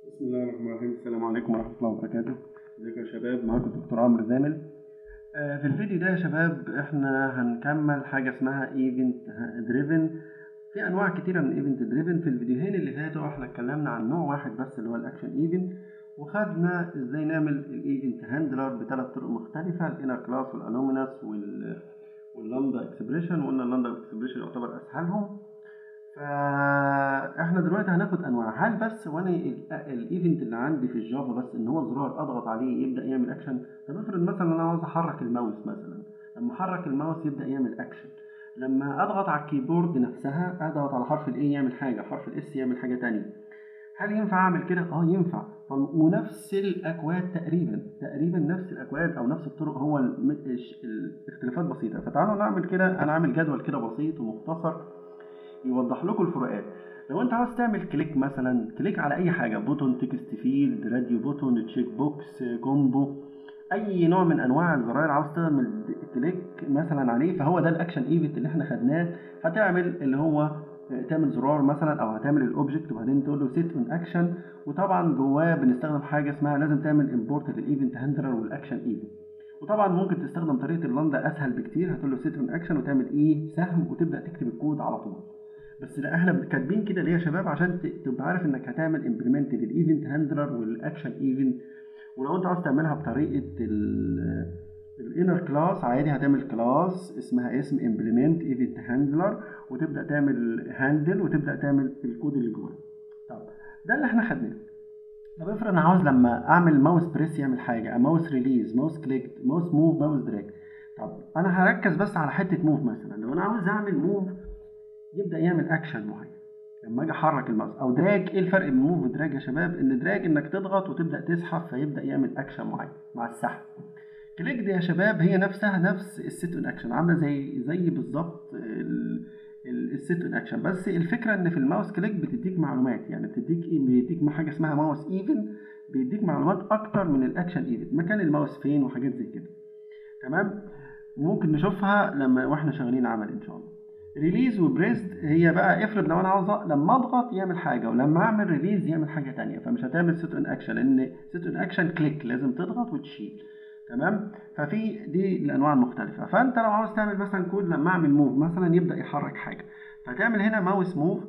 بسم الله الرحمن الرحيم السلام عليكم ورحمة الله وبركاته ازيكم يا شباب معاكم الدكتور عمرو زامل آه، في الفيديو ده يا شباب احنا هنكمل حاجة اسمها ايفنت دريفن في انواع كتيرة من ايفنت دريفن في الفيديوهين اللي فاتوا احنا اتكلمنا عن نوع واحد بس اللي هو الاكشن ايفنت وخدنا ازاي نعمل الايفنت هاندلر بثلاث طرق مختلفة الانر كلاس والانومينس وال واللامدا اكسبريشن وقلنا اللامدا اكسبريشن يعتبر اسهلهم فاحنا دلوقتي هناخد انواع هل بس وانا الايفنت اللي عندي في الجافا بس ان هو زرار اضغط عليه يبدا يعمل اكشن طب افرض مثلا انا عاوز احرك الماوس مثلا لما احرك الماوس يبدا يعمل اكشن لما اضغط على الكيبورد نفسها اضغط على حرف الاي يعمل حاجه حرف الاس يعمل حاجه تانية هل ينفع اعمل كده اه ينفع ونفس الاكواد تقريبا تقريبا نفس الاكواد او نفس الطرق هو الم- الاختلافات بسيطه فتعالوا نعمل كده انا عامل جدول كده بسيط ومختصر يوضح لكم الفروقات لو انت عاوز تعمل كليك مثلا كليك على اي حاجه بوتون تكست فيلد راديو بوتون تشيك بوكس كومبو اي نوع من انواع الزراير عاوز تعمل كليك مثلا عليه فهو ده الاكشن ايفنت اللي احنا خدناه هتعمل اللي هو تعمل زرار مثلا او هتعمل الاوبجكت وبعدين تقول له سيت اون اكشن وطبعا جواه بنستخدم حاجه اسمها لازم تعمل امبورت للايفنت هاندلر والاكشن ايفنت وطبعا ممكن تستخدم طريقه اللاندا اسهل بكتير هتقول له سيت اون اكشن وتعمل ايه سهم وتبدا تكتب الكود على طول بس لا احنا كاتبين كده ليه يا شباب عشان ت- تبقى عارف انك هتعمل امبلمنت للايفنت هاندلر والاكشن ايفنت ولو انت عاوز تعملها بطريقه الانر كلاس عادي هتعمل كلاس اسمها اسم امبلمنت ايفنت هاندلر وتبدا تعمل هاندل وتبدا تعمل الكود اللي جواه طب ده اللي احنا خدناه طب افرض انا عاوز لما اعمل ماوس بريس يعمل حاجه ماوس ريليز ماوس كليك ماوس موف ماوس دراج طب انا هركز بس على حته موف مثلا لو انا عاوز اعمل موف يبدا يعمل اكشن معين لما اجي احرك الماوس او دراج ايه الفرق بين موف ودراج يا شباب ان دراج انك تضغط وتبدا تسحب فيبدا يعمل اكشن معين مع السحب كليك دي يا شباب هي نفسها نفس السيت اون اكشن عامله زي زي بالظبط السيت اون اكشن بس الفكره ان في الماوس كليك بتديك معلومات يعني بتديك ايه بيديك حاجه اسمها ماوس ايفن بيديك معلومات اكتر من الاكشن ايفن مكان الماوس فين وحاجات زي كده تمام ممكن نشوفها لما واحنا شغالين عمل ان شاء الله ريليز وبريست هي بقى افرض لو انا عاوز أ- لما اضغط يعمل حاجه ولما اعمل ريليز يعمل حاجه تانية فمش هتعمل سيت اون اكشن لان سيت اون اكشن كليك لازم تضغط وتشيل تمام ففي دي الانواع المختلفه فانت لو عاوز تعمل مثلا كود لما اعمل موف مثلا يبدا يحرك حاجه فتعمل هنا ماوس موف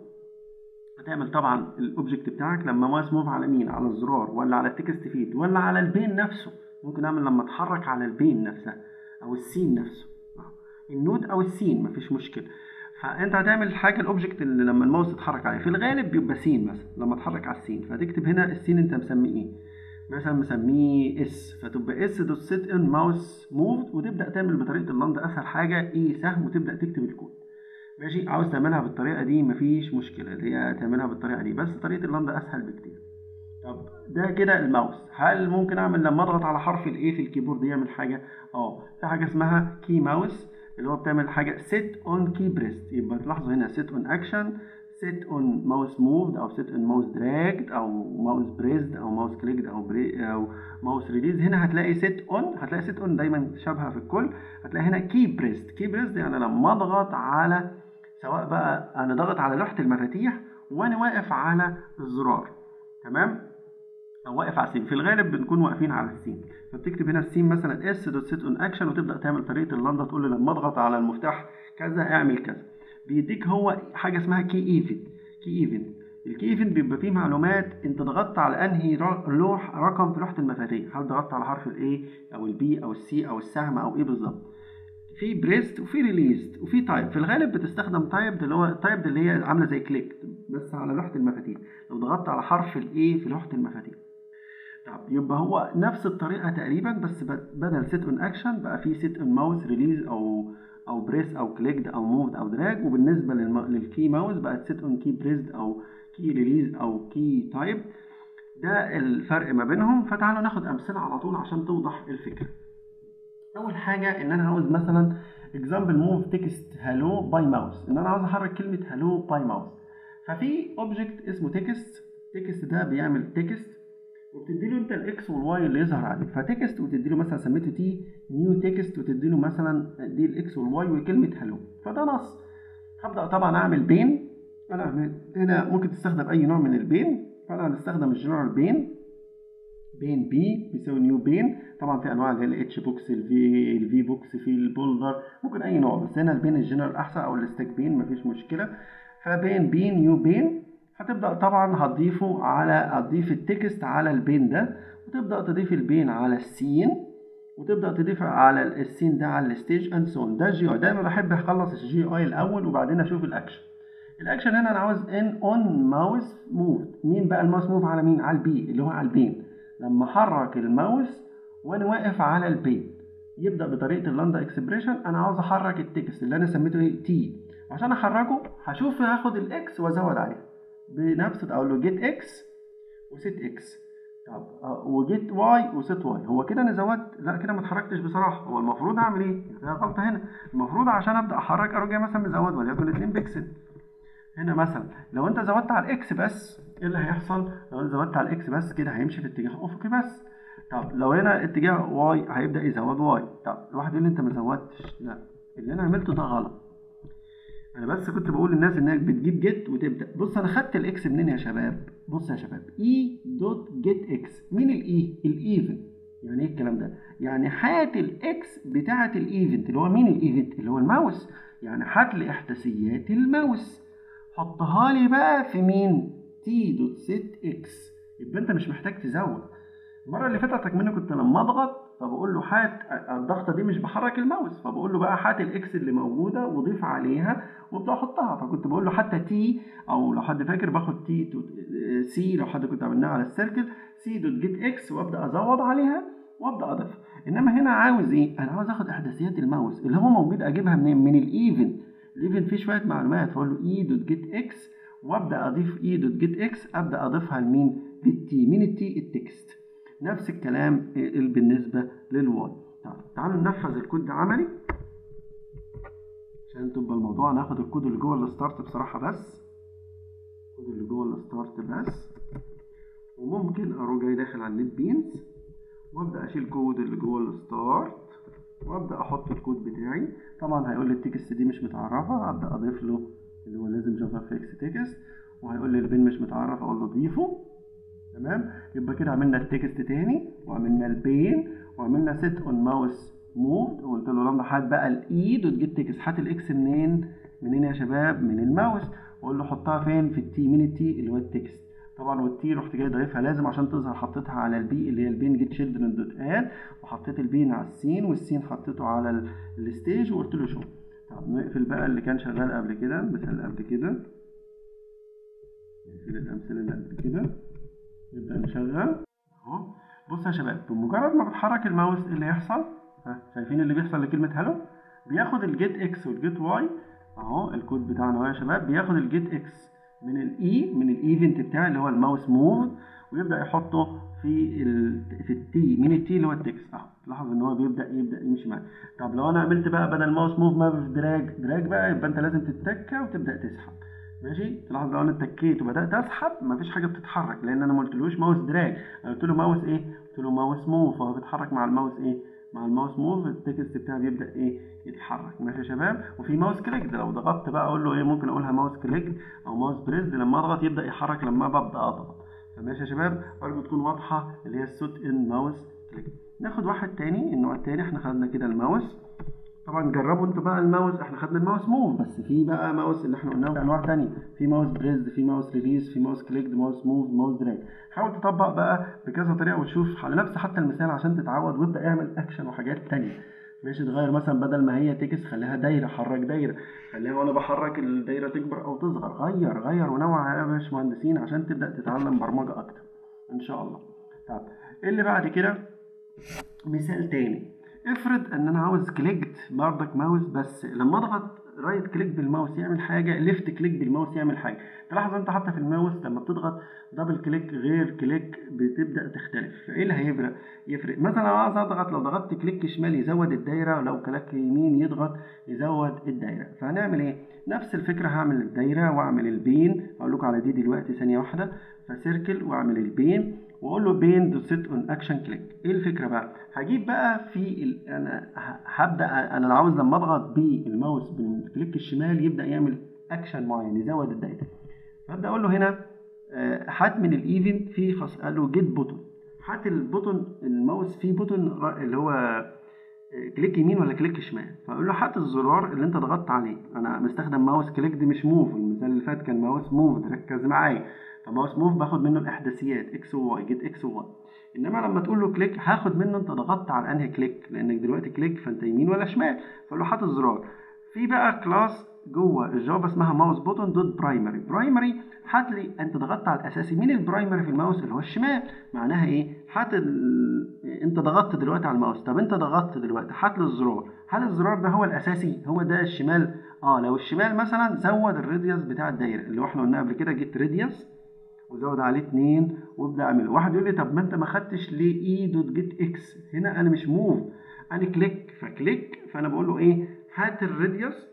هتعمل طبعا الاوبجكت بتاعك لما ماوس موف على مين على الزرار ولا على التكست فيد ولا على البين نفسه ممكن اعمل لما اتحرك على البين نفسها او السين نفسه النود او السين مفيش مشكله فانت هتعمل حاجه الاوبجكت اللي لما الماوس يتحرك عليه في الغالب بيبقى سين مثلا لما اتحرك على السين فتكتب هنا السين انت مسميه ايه مثلا مسميه اس فتبقى اس دوت سيت ان ماوس موف وتبدا تعمل بطريقه اللاندا اسهل حاجه ايه سهم وتبدا تكتب الكود ماشي عاوز تعملها بالطريقه دي مفيش مشكله اللي هي تعملها بالطريقه دي بس طريقه اللاندا اسهل بكتير طب ده كده الماوس هل ممكن اعمل لما اضغط على حرف الاي في الكيبورد يعمل حاجه اه في حاجه اسمها كي ماوس اللي هو بتعمل حاجه سيت اون كي بريست يبقى تلاحظوا هنا سيت اون اكشن سيت اون ماوس موفد او سيت اون ماوس دراجد او ماوس بريزد او ماوس كليكد او بري او ماوس ريليز هنا هتلاقي سيت اون هتلاقي سيت اون دايما شبهه في الكل هتلاقي هنا كي بريست كي بريست يعني لما اضغط على سواء بقى انا ضاغط على لوحه المفاتيح وانا واقف على الزرار تمام او واقف على السين في الغالب بنكون واقفين على السين فبتكتب هنا السين مثلا اس دوت سيت اون اكشن وتبدا تعمل طريقه اللاندا تقول له لما اضغط على المفتاح كذا اعمل كذا بيديك هو حاجه اسمها كي ايفنت كي ايفنت الكي ايفنت بيبقى فيه معلومات انت ضغطت على انهي ر- لوح رقم في لوحه المفاتيح هل ضغطت على حرف الاي او البي او السي او السهم او ايه بالظبط في بريست وفي ريليزد وفي تايب في الغالب بتستخدم تايب اللي هو تايب اللي هي عامله زي كليك بس على لوحه المفاتيح لو ضغطت على حرف الاي في لوحه المفاتيح طب يبقى هو نفس الطريقه تقريبا بس ب- بدل سيت اون اكشن بقى في سيت اون ماوس ريليز او او بريس او كليكد او موفد او دراج وبالنسبه للم- للكي ماوس بقت سيت اون كي بريسد او كي ريليز او كي تايب ده الفرق ما بينهم فتعالوا ناخد امثله على طول عشان توضح الفكره اول حاجه ان انا عاوز مثلا اكزامبل موف تكست هالو باي ماوس ان انا عاوز احرك كلمه هالو باي ماوس ففي اوبجكت اسمه تكست تكست ده بيعمل تكست وبتدي له انت الاكس والواي اللي يظهر عليه فتكست وتدي له مثلا سميته تي نيو تكست وتدي له مثلا دي الاكس والواي وكلمه هالو فده نص هبدا طبعا اعمل بين انا هنا ممكن تستخدم اي نوع من البين فانا هنستخدم الجنرال بين بين بي بيساوي نيو بين طبعا في انواع اللي هي الاتش بوكس الفي الفي بوكس في البولدر ممكن اي نوع بس هنا البين الجنرال احسن او الستاك بين مفيش مشكله فبين بي نيو بين هتبدا طبعا هتضيفه على هتضيف التكست على البين ده وتبدا تضيف البين على السين وتبدا تضيف على السين ده على الستيج اند سون ده الجي اي دايما بحب اخلص الجي اي الاول وبعدين اشوف الاكشن الاكشن هنا انا عاوز ان اون ماوس موف مين بقى الماوس موف على مين على البي اللي هو على البين لما احرك الماوس وانا واقف على البين يبدا بطريقه اللاندا اكسبريشن انا عاوز احرك التكست اللي انا سميته ايه تي عشان احركه هشوف هاخد الاكس وازود عليها بنفس اقول له جيت اكس وست اكس طب وجيت واي وست واي هو كده انا زودت لا كده ما اتحركتش بصراحه هو المفروض اعمل ايه؟ ده غلطه هنا المفروض عشان ابدا احرك اروح جاي مثلا مزود وليكن 2 بكسل هنا مثلا لو انت زودت على الاكس بس ايه اللي هيحصل؟ لو انت زودت على الاكس بس كده هيمشي في اتجاه افقي بس طب لو هنا اتجاه واي هيبدا يزود واي طب الواحد يقول لي انت ما زودتش لا اللي انا عملته ده غلط انا بس كنت بقول للناس انك بتجيب جيت وتبدا بص انا خدت الاكس منين يا شباب بص يا شباب اي دوت جيت اكس مين الاي الايفن يعني ايه الكلام ده يعني هات الاكس بتاعه الايفنت اللي هو مين الايفنت اللي هو الماوس يعني هات لي احداثيات الماوس حطها لي بقى في مين تي دوت ست اكس يبقى انت مش محتاج تزود المره اللي فاتت مني كنت لما اضغط فبقول له هات الضغطه دي مش بحرك الماوس فبقول له بقى هات الاكس اللي موجوده وضيف عليها وابدا احطها فكنت بقول له حتى تي او لو حد فاكر باخد تي تو سي لو حد كنت عملناها على السيركل سي دوت جيت اكس وابدا ازود عليها وابدا اضيف انما هنا عاوز ايه انا عاوز اخد احداثيات الماوس اللي هو موجود اجيبها منين من الايفن الايفن فيه شويه معلومات فاقول له اي دوت جيت اكس وابدا اضيف اي دوت جيت اكس ابدا اضيفها لمين للتي مين التي التكست نفس الكلام بالنسبة للواي طيب تعالوا ننفذ الكود ده عملي عشان تبقى الموضوع ناخد الكود اللي جوه الستارت بصراحة بس الكود اللي جوه الستارت بس وممكن اروح جاي داخل على النت بينز وابدا اشيل الكود اللي جوه الستارت وابدا احط الكود بتاعي طبعا هيقول لي التكست دي مش متعرفه ابدا اضيف له اللي هو لازم جافا فيكس تكست وهيقول لي البين مش متعرف اقول له ضيفه تمام يبقى كده عملنا التكست تاني وعملنا البين وعملنا سيت اون ماوس موف وقلت له لما هات بقى الاي دوت جيت تكست هات الاكس منين منين يا شباب من الماوس واقول له حطها فين في التي مين التي اللي هو التكست طبعا والتي رحت جاي ضايفها لازم عشان تظهر حطيتها على البي اللي هي البين جيت شيلدرن دوت اد وحطيت البين على السين والسين حطيته على الستيج وقلت له شو طب نقفل بقى اللي كان شغال قبل كده المثال اللي قبل كده نقفل الامثله اللي قبل كده نبدأ نشغل اهو بص يا شباب بمجرد ما بتحرك الماوس ايه اللي يحصل ها شايفين اللي بيحصل لكلمة هلو بياخد الجيت اكس والجيت واي اهو الكود بتاعنا اهو يا شباب بياخد الجيت اكس من الاي من الايفنت بتاعي اللي هو الماوس موف ويبدا يحطه في ال في التي مين التي اللي هو التكست اهو لاحظ ان هو بيبدا يبدا يمشي معاك طب لو انا عملت بقى بدل ماوس موف ما في دراج دراج بقى يبقى انت لازم تتكه وتبدا تسحب ماشي تلاحظ لو انا اتكيت وبدات اسحب مفيش حاجه بتتحرك لان انا ما قلتلوش ماوس دراج انا قلت له ماوس ايه قلت له ماوس موف فهو بيتحرك مع الماوس ايه مع الماوس موف التكست بتاعي بيبدا ايه يتحرك ماشي يا شباب وفي ماوس كليك ده لو ضغطت بقى اقول له ايه ممكن اقولها ماوس كليك او ماوس بريس لما اضغط يبدا يحرك لما ببدا اضغط فماشي يا شباب ارجو تكون واضحه اللي هي السوت ان ماوس كليك ناخد واحد تاني النوع التاني احنا خدنا كده الماوس طبعا جربوا انتوا بقى الماوس احنا خدنا الماوس موف بس في بقى ماوس اللي احنا قلناه انواع تانية في ماوس بريز في ماوس ريليز في ماوس كليك ماوس موف ماوس دراج حاول تطبق بقى بكذا طريقه وتشوف على نفس حتى المثال عشان تتعود وابدا اعمل اكشن وحاجات تانية ماشي تغير مثلا بدل ما هي تكس خليها دايره حرك دايره خليها وانا بحرك الدايره تكبر او تصغر غير غير ونوع يا باشمهندسين عشان تبدا تتعلم برمجه اكتر ان شاء الله طب ايه اللي بعد كده مثال تاني افرض ان انا عاوز كليكت بردك ماوس بس لما اضغط رايت كليك بالماوس يعمل حاجه ليفت كليك بالماوس يعمل حاجه تلاحظ انت حتى في الماوس لما بتضغط دبل كليك غير كليك بتبدا تختلف ايه اللي هيفرق يفرق مثلا لو عاوز اضغط لو ضغطت كليك شمال يزود الدايره ولو كليك يمين يضغط يزود الدايره فهنعمل ايه نفس الفكره هعمل الدايره واعمل البين اقول لكم على دي دلوقتي ثانيه واحده فسيركل واعمل البين واقول له بين دو سيت اون اكشن كليك ايه الفكره بقى هجيب بقى في ال... انا هبدا انا عاوز لما اضغط بالماوس بالكليك الشمال يبدا يعمل اكشن معين يزود الدايره فابدا اقول له هنا آه، هات من الايفنت في خاص قال له جيت بوتون هات البوتون الماوس فيه بوتون ر- اللي هو آه، كليك يمين ولا كليك شمال فاقول له هات الزرار اللي انت ضغطت عليه انا مستخدم ماوس كليك دي مش موف المثال اللي فات كان ماوس موف ركز معايا فماوس موف باخد منه الاحداثيات اكس وواي جيت اكس وواي انما لما تقول له كليك هاخد منه انت ضغطت على انهي كليك لانك دلوقتي كليك فانت يمين ولا شمال فاقول له هات الزرار في بقى كلاس جوه الجافا اسمها ماوس بوتون دوت برايمري برايمري هات لي انت ضغطت على الاساسي مين البرايمري في الماوس اللي هو الشمال معناها ايه هات ال... انت ضغطت دلوقتي على الماوس طب انت ضغطت دلوقتي هات لي الزرار هل الزرار ده هو الاساسي هو ده الشمال اه لو الشمال مثلا زود الراديوس بتاع الدايره اللي هو احنا قلنا قبل كده جيت راديوس وزود عليه اتنين وابدا اعمله واحد يقول لي طب ما انت ما خدتش ليه اي دوت جيت اكس هنا انا مش موف انا كليك فكليك فانا بقول له ايه هات الراديوس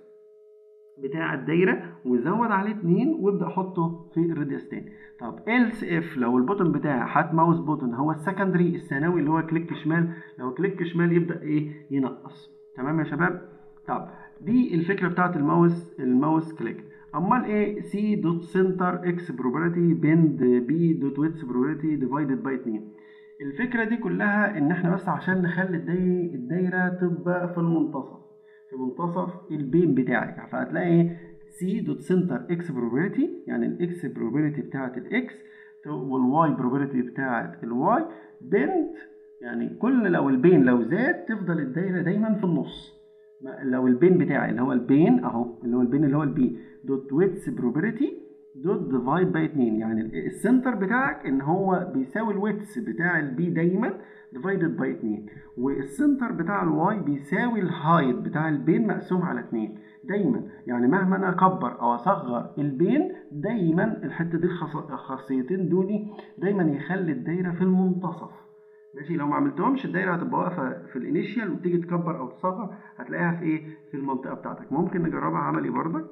بتاع الدايره وزود عليه اتنين وابدا حطه في الراديوس تاني طب else if لو البوتن بتاعي هات ماوس بوتن هو السكندري الثانوي اللي هو كليك شمال لو كليك شمال يبدا ايه ينقص تمام يا شباب طب دي الفكره بتاعت الماوس الماوس كليك امال ايه سي دوت سنتر اكس بروبابيلتي بند بي دوت ويتس بروبابيلتي ديفايدد باي 2 الفكره دي كلها ان احنا بس عشان نخلي الداي- الدايره تبقى في المنتصف في منتصف البين بتاعك فهتلاقي سي دوت سنتر اكس بروبابيلتي يعني الاكس بروبابيلتي بتاعت الاكس والواي بروبابيلتي بتاعت الواي بنت يعني كل لو البين لو زاد تفضل الدايره دايما في النص ما- لو البين بتاعي اللي هو البين اهو اللي هو البين اللي هو البي دوت ويتس بروبابيلتي دوت ديفايد باي 2 يعني ال- السنتر بتاعك ان هو بيساوي الويتس بتاع البي دايما ديفايدد باي 2 والسنتر بتاع الواي بيساوي الهايت بتاع البين مقسوم على 2 دايما يعني مهما انا اكبر او اصغر البين دايما الحته دي الخاص- الخاصيتين دول دايما يخلي الدايره في المنتصف ماشي لو ما عملتهمش الدايره هتبقى واقفه في الانيشيال وتيجي تكبر او تصغر هتلاقيها في ايه في المنطقه بتاعتك ممكن نجربها عملي برضك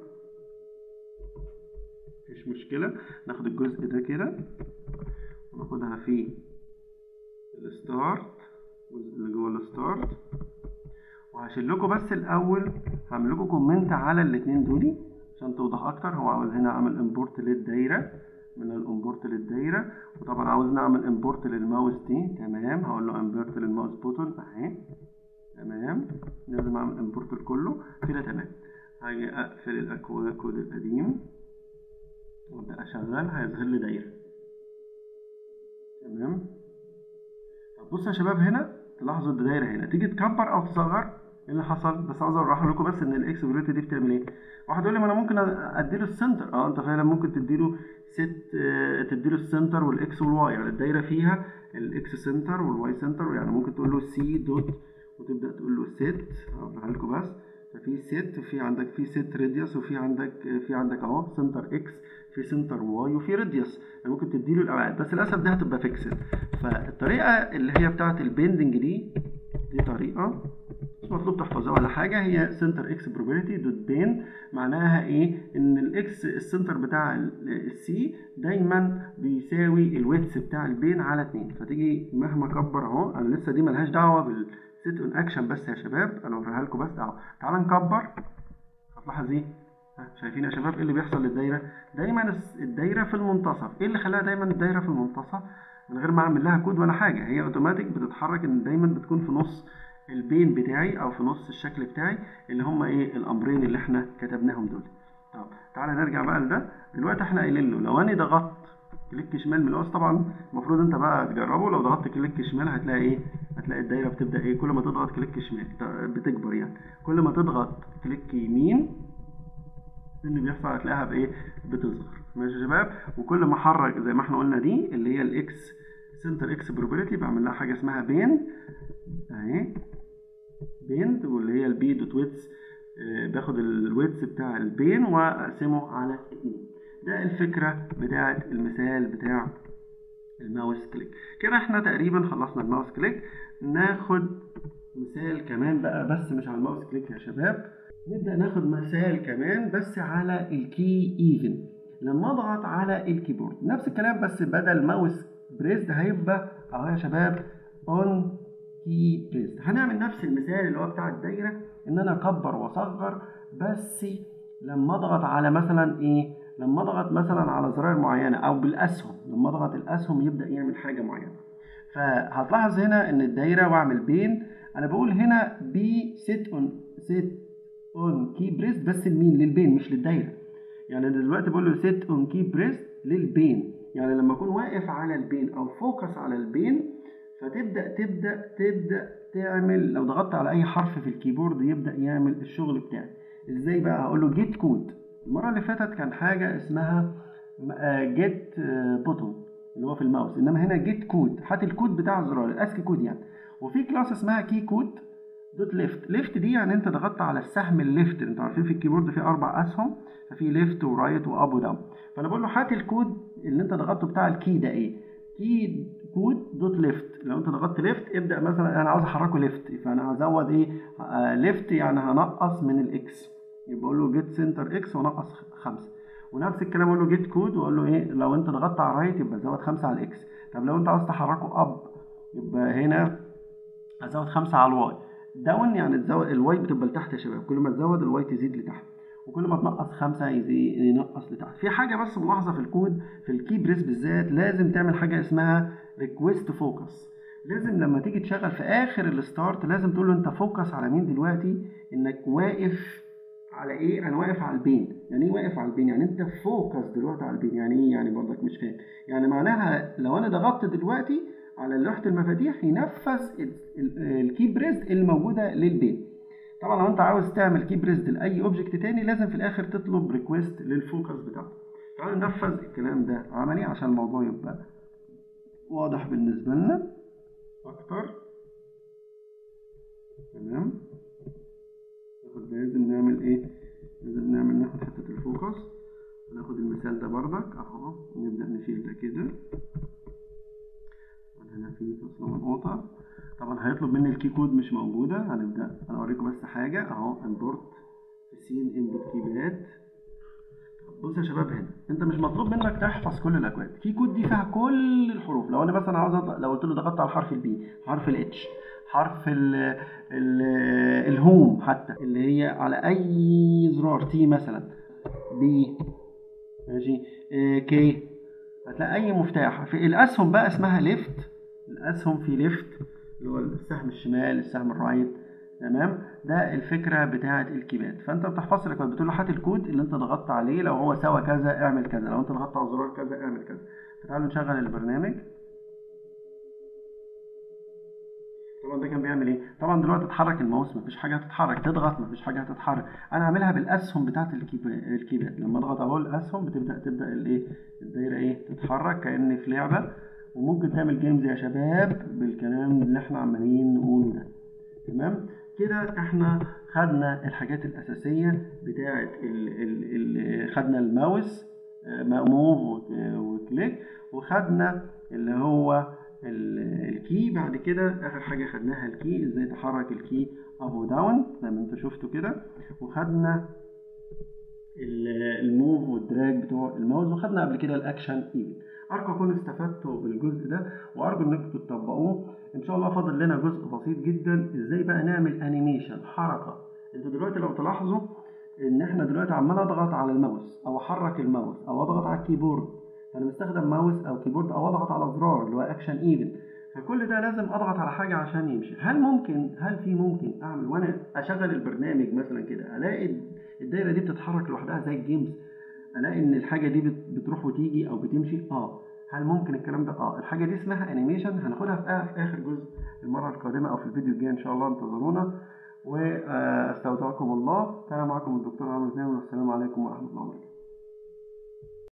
مفيش مشكله ناخد الجزء ده كده وناخدها في الستارت الجزء اللي جوه الستارت وهشيل لكم بس الاول هعمل لكم كومنت على الاثنين دول عشان توضح اكتر هو عاوز هنا اعمل امبورت للدايره من الامبورت للدايره وطبعا عاوز نعمل امبورت للماوس دي تمام هقول له امبورت للماوس بوتون اهي تمام لازم اعمل امبورت لكله كده تمام هاجي اقفل الاكوا كود القديم وابدا اشغل هيظهر لي دايره تمام طب بصوا يا شباب هنا تلاحظوا الدايره هنا تيجي تكبر او تصغر ايه اللي حصل بس عاوز اوضح لكم بس ان الاكس بريت دي بتعمل ايه واحد يقول لي ما انا ممكن اديله السنتر اه انت فعلا ممكن تديله ست آه، تديله السنتر والاكس والواي يعني الدايره فيها الاكس سنتر والواي سنتر يعني ممكن تقول له سي دوت وتبدا تقول له ست هقولها لكم بس ففي ست وفي عندك في ست راديوس وفي عندك في عندك اهو سنتر اكس في سنتر واي وفي راديوس يعني ممكن تديله الابعاد بس للاسف دي هتبقى فيكسد فالطريقه اللي هي بتاعه البيندنج دي دي طريقه مش مطلوب تحفظها ولا حاجه هي سنتر اكس بروبابيلتي دوت بين معناها ايه ان الاكس السنتر بتاع السي دايما بيساوي الويتس بتاع البين على 2 فتيجي مهما كبر اهو انا لسه دي ملهاش دعوه بالسيت اون اكشن بس يا شباب انا اوريها لكم بس اهو تعال نكبر هتلاحظ ايه ها، شايفين يا شباب ايه اللي بيحصل للدايره دايما الس- الدايره في المنتصف ايه اللي خلاها دايما الدايره في المنتصف من غير ما اعمل لها كود ولا حاجه هي اوتوماتيك بتتحرك ان دايما بتكون في نص البين بتاعي او في نص الشكل بتاعي اللي هم ايه الامرين اللي احنا كتبناهم دول طب تعالى نرجع بقى لده دلوقتي احنا قايلين له لو انا ضغطت كليك شمال من الوسط طبعا المفروض انت بقى تجربه لو ضغطت كليك شمال هتلاقي ايه هتلاقي الدايره بتبدا ايه كل ما تضغط كليك شمال ت- بتكبر يعني كل ما تضغط كليك يمين اللي بيحصل هتلاقيها بايه بتصغر ماشي يا شباب وكل ما احرك زي ما احنا قلنا دي اللي هي الاكس سنتر اكس بروبابيلتي بعمل لها حاجه اسمها بين اهي بيند واللي هي البي دوت ويتس آه، باخد الويتس بتاع البين واقسمه على اتنين ده الفكره بتاعه المثال بتاع الماوس كليك كده احنا تقريبا خلصنا الماوس كليك ناخد مثال كمان بقى بس مش على الماوس كليك يا شباب نبدأ ناخد مثال كمان بس على الكي ايفن لما اضغط على الكيبورد نفس الكلام بس بدل ماوس بريزد هيبقى اهو يا شباب اون كي بريزد هنعمل نفس المثال اللي هو بتاع الدايره ان انا اكبر واصغر بس لما اضغط على مثلا ايه لما اضغط مثلا على زراير معينه او بالاسهم لما اضغط الاسهم يبدا يعمل حاجه معينه فهتلاحظ هنا ان الدايره واعمل بين انا بقول هنا بي سيت اون سيت اون كي بريست بس لمين للبين مش للدايره يعني أنا دلوقتي بقول له سيت اون كي بريست للبين يعني لما اكون واقف على البين او فوكس على البين فتبدا تبدا تبدا تعمل لو ضغطت على اي حرف في الكيبورد يبدا يعمل الشغل بتاعي ازاي بقى هقول له جيت كود المره اللي فاتت كان حاجه اسمها جيت بوتون اللي هو في الماوس انما هنا جيت كود هات الكود بتاع الزرار الاسكي كود يعني وفي كلاس اسمها كي كود دوت ليفت ليفت دي يعني انت ضغطت على السهم الليفت انتوا عارفين في الكيبورد في اربع اسهم ففي ليفت ورايت واب وداون فانا بقول له هات الكود اللي انت ضغطته بتاع الكي ده ايه كي كود دوت ليفت لو انت ضغطت ليفت ابدا مثلا انا عاوز احركه ليفت فانا هزود ايه آه ليفت يعني هنقص من الاكس يبقى اقول له جيت سنتر اكس ونقص خمسة ونفس الكلام اقول له جيت كود واقول له ايه لو انت ضغطت على الرايت يبقى زود خمسة على الاكس طب لو انت عاوز تحركه اب يبقى هنا هزود خمسة على الواي داون يعني تزود الواي بتبقى لتحت يا شباب كل ما تزود الواي تزيد لتحت وكل ما تنقص خمسة يزيد ينقص لتحت في حاجة بس ملاحظة في الكود في الكي بريس بالذات لازم تعمل حاجة اسمها ريكويست فوكس لازم لما تيجي تشغل في اخر الستارت لازم تقول له انت فوكس على مين دلوقتي انك واقف على ايه انا واقف على البين يعني ايه واقف على البين يعني انت فوكس دلوقتي على البين يعني ايه يعني برضك مش فاهم يعني معناها لو انا ضغطت دلوقتي على لوحة المفاتيح ينفذ الكي بريز اللي موجودة للبين طبعا لو انت عاوز تعمل كي بريز لاي اوبجكت تاني لازم في الاخر تطلب ريكويست للفوكس بتاعته تعالوا ننفذ الكلام ده عملي عشان الموضوع يبقى واضح بالنسبة لنا اكتر تمام ناخد لازم نعمل ايه لازم نعمل ناخد حتة الفوكس وناخد المثال ده بردك اهو نبدأ نشيل ده كده هنا في فصلة منقوطة طبعا هيطلب مني الكي كود مش موجودة هنبدأ انا اوريكم بس حاجة اهو امبورت في سين انبوت كيبات بص يا شباب هنا انت مش مطلوب منك تحفظ كل الاكواد في كود دي فيها كل الحروف لو انا مثلا عاوز أطلع لو قلت له ضغطت على حرف البي حرف الاتش حرف ال ال الهوم حتى اللي هي على اي زرار تي مثلا بي ماشي اه كي هتلاقي اي مفتاح في الاسهم بقى اسمها ليفت الاسهم في ليفت اللي هو السهم الشمال السهم الرايت تمام ده الفكره بتاعه الكيبات فانت بتحفظ الاكواد بتقول له هات الكود اللي انت ضغطت عليه لو هو سوى كذا اعمل كذا لو انت ضغطت على زرار كذا اعمل كذا فتعالوا نشغل البرنامج طبعا ده كان بيعمل ايه طبعا دلوقتي اتحرك الماوس مفيش حاجه هتتحرك تضغط مفيش حاجه هتتحرك انا عاملها بالاسهم بتاعه الكيباد لما اضغط اهو الاسهم بتبدا تبدا الايه الدايره ايه تتحرك كان في لعبه وممكن تعمل جيمز يا شباب بالكلام اللي احنا عمالين نقوله ده تمام كده احنا خدنا الحاجات الاساسيه بتاعه ال ال ال خدنا الماوس موف وكليك وخدنا اللي هو الكي بعد كده اخر حاجه خدناها الكي ازاي تحرك الكي اب وداون زي ما انتوا شفتوا كده وخدنا الموف والدراج بتوع الماوس وخدنا قبل كده الاكشن ايفن ارجو اكون استفدتوا بالجزء ده وارجو انكم تطبقوه ان شاء الله فاضل لنا جزء بسيط جدا ازاي بقى نعمل انيميشن حركه انتوا دلوقتي لو تلاحظوا ان احنا دلوقتي عمال اضغط على الماوس او احرك الماوس او اضغط على الكيبورد فانا بستخدم ماوس او كيبورد او اضغط على زرار اللي هو اكشن ايفن فكل ده لازم اضغط على حاجه عشان يمشي هل ممكن هل في ممكن اعمل وانا اشغل البرنامج مثلا كده الاقي الدايره دي بتتحرك لوحدها زي الجيمز الاقي ان الحاجه دي بتروح وتيجي او بتمشي اه هل ممكن الكلام ده اه الحاجه دي اسمها انيميشن هناخدها في اخر جزء المره القادمه او في الفيديو الجاي ان شاء الله انتظرونا واستودعكم الله كان معكم الدكتور عمرو زين والسلام عليكم ورحمه الله وبركاته